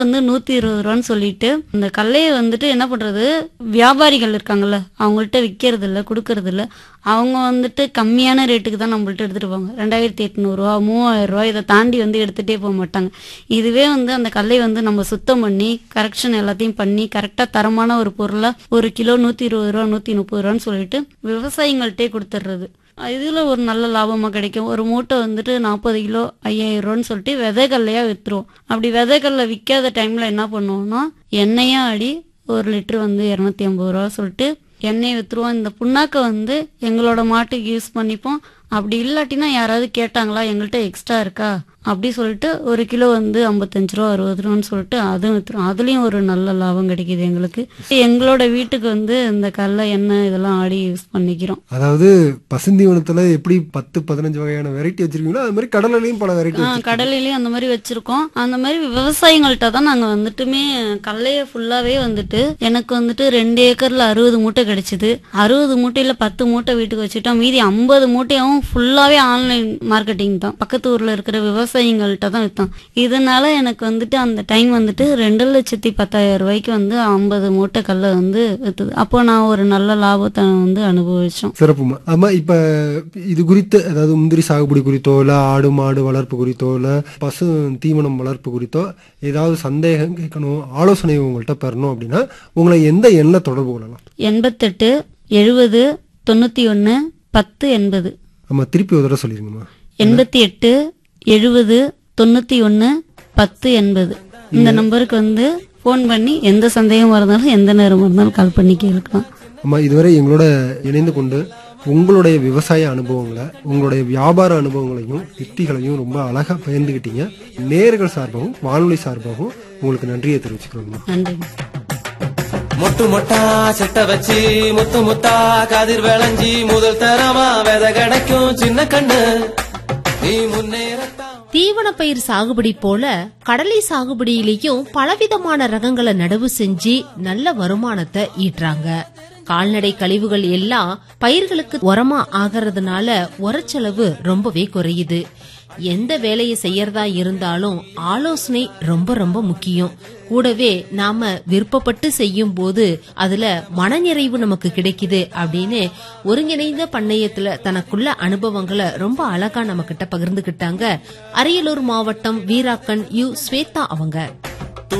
வந்து நூத்தி இருபது ரூபான்னு சொல்லிட்டு இந்த கல்லையை வந்துட்டு என்ன பண்றது வியாபாரிகள் இருக்காங்கல்ல அவங்கள்ட்ட விற்கிறது இல்ல கொடுக்கறது இல்ல அவங்க வந்துட்டு கம்மியான ரேட்டுக்கு தான் நம்மள்ட்ட எடுத்துட்டு போவாங்க ரெண்டாயிரத்தி எட்நூறுவா மூவாயிரம் ரூபாய் இதை தாண்டி வந்து எடுத்துட்டே போக மாட்டாங்க இதுவே வந்து அந்த கல்லை வந்து நம்ம சுத்தம் பண்ணி கரெக்ஷன் எல்லாத்தையும் பண்ணி கரெக்டா தரமான ஒரு பொருளை ஒரு கிலோ நூத்தி இருபது ரூபா நூத்தி முப்பது ரூபான்னு சொல்லிட்டு விவசாயிகள்ட்டே கொடுத்துட்றது இதுல ஒரு நல்ல லாபமா கிடைக்கும் ஒரு மூட்டை வந்துட்டு நாற்பது கிலோ ஐயாயிரம் ரூபான்னு சொல்லிட்டு விதைகள்லையா வித்துருவோம் அப்படி விதைகள்ல விற்காத டைம்ல என்ன பண்ணுவோம்னா எண்ணெயா ஆடி ஒரு லிட்டர் வந்து இரநூத்தி ஐம்பது ரூபா சொல்லிட்டு எண்ணெய் வித்துருவோம் இந்த புண்ணாக்கை வந்து எங்களோட மாட்டுக்கு யூஸ் பண்ணிப்போம் அப்படி இல்லாட்டினா யாராவது கேட்டாங்களா எங்கள்கிட்ட எக்ஸ்ட்ரா இருக்கா அப்படி சொல்லிட்டு ஒரு கிலோ வந்து ஐம்பத்தஞ்சு ரூபா அறுபது ரூபான்னு சொல்லிட்டு அதுவும் வித்துரும் அதுலயும் ஒரு நல்ல லாபம் கிடைக்குது எங்களுக்கு எங்களோட வீட்டுக்கு வந்து இந்த கடலை எண்ணெய் இதெல்லாம் ஆடி யூஸ் பண்ணிக்கிறோம் அதாவது பசுந்தீவனத்துல எப்படி பத்து பதினஞ்சு வகையான வெரைட்டி வச்சிருக்கீங்களோ அது மாதிரி கடலையும் பல வெரைட்டி ஆ, கடலையிலயும் அந்த மாதிரி வச்சிருக்கோம் அந்த மாதிரி விவசாயிகள்ட்ட தான் நாங்க வந்துட்டுமே கடலைய ஃபுல்லாவே வந்துட்டு எனக்கு வந்துட்டு ரெண்டு ஏக்கர்ல அறுபது மூட்டை கிடைச்சது அறுபது மூட்டையில பத்து மூட்டை வீட்டுக்கு வச்சுட்டோம் மீதி ஐம்பது மூட்டையும் ஃபுல்லாவே ஆன்லைன் மார்க்கெட்டிங் தான் பக்கத்து ஊர்ல இருக்கிற விவசாயிகள்ட்ட தான் வித்தோம் இதனால எனக்கு வந்துட்டு அந்த டைம் வந்துட்டு ரெண்டு லட்சத்தி பத்தாயிரம் ரூபாய்க்கு வந்து ஐம்பது மூட்டை கல்லை வந்து வித்துது அப்போ நான் ஒரு நல்ல லாபத்தை வந்து அனுபவிச்சோம் சிறப்புமா ஆமா இப்ப இது குறித்து அதாவது முந்திரி சாகுபடி குறித்தோ இல்ல ஆடு மாடு வளர்ப்பு குறித்தோ இல்ல பசு தீவனம் வளர்ப்பு குறித்தோ ஏதாவது சந்தேகம் கேட்கணும் ஆலோசனை உங்கள்கிட்ட பெறணும் அப்படின்னா உங்களை எந்த எண்ணெய் தொடர்பு கொள்ளலாம் எண்பத்தெட்டு எழுபது தொண்ணூத்தி ஒன்னு பத்து எண்பது ஆமா திருப்பி ஒரு தடவை சொல்லிருங்கம்மா எண்பத்தி எட்டு எழுபது தொண்ணூத்தி ஒன்னு பத்து எண்பது இந்த நம்பருக்கு வந்து ஃபோன் பண்ணி எந்த சந்தேகமா இருந்தாலும் எந்த நேரமா இருந்தாலும் கால் பண்ணி கேட்கலாம் ஆமா இதுவரை எங்களோட இணைந்து கொண்டு உங்களுடைய விவசாய அனுபவங்களை உங்களுடைய வியாபார அனுபவங்களையும் யுக்திகளையும் ரொம்ப அழகா பகிர்ந்துக்கிட்டீங்க நேர்கள் சார்பாகவும் வானொலி சார்பாகவும் உங்களுக்கு நன்றியை தெரிவிச்சுக்கிறோம்மா நன்றி மொட்டு மொட்டா செட்ட வச்சு முத்து முத்தா கதிர் விளைஞ்சி முதல் தரமா வித கிடைக்கும் சின்ன கண்ணு நீ முன்னேறத்தான் தீவன பயிர் சாகுபடி போல கடலை சாகுபடியிலையும் பலவிதமான ரகங்களை நடவு செஞ்சு நல்ல வருமானத்தை ஈட்டுறாங்க கால்நடை கழிவுகள் எல்லாம் பயிர்களுக்கு உரமா ஆகறதுனால உரச்செலவு ரொம்பவே குறையுது எந்த வேலையை செய்யறதா இருந்தாலும் ஆலோசனை ரொம்ப ரொம்ப முக்கியம் கூடவே நாம விருப்பப்பட்டு செய்யும் போது அதுல மனநிறைவு நமக்கு கிடைக்குது அப்படின்னு ஒருங்கிணைந்த பண்ணையத்துல தனக்குள்ள அனுபவங்களை ரொம்ப அழகா நம்ம கிட்ட பகிர்ந்துகிட்டாங்க அரியலூர் மாவட்டம் வீராக்கன் யு ஸ்வேதா அவங்க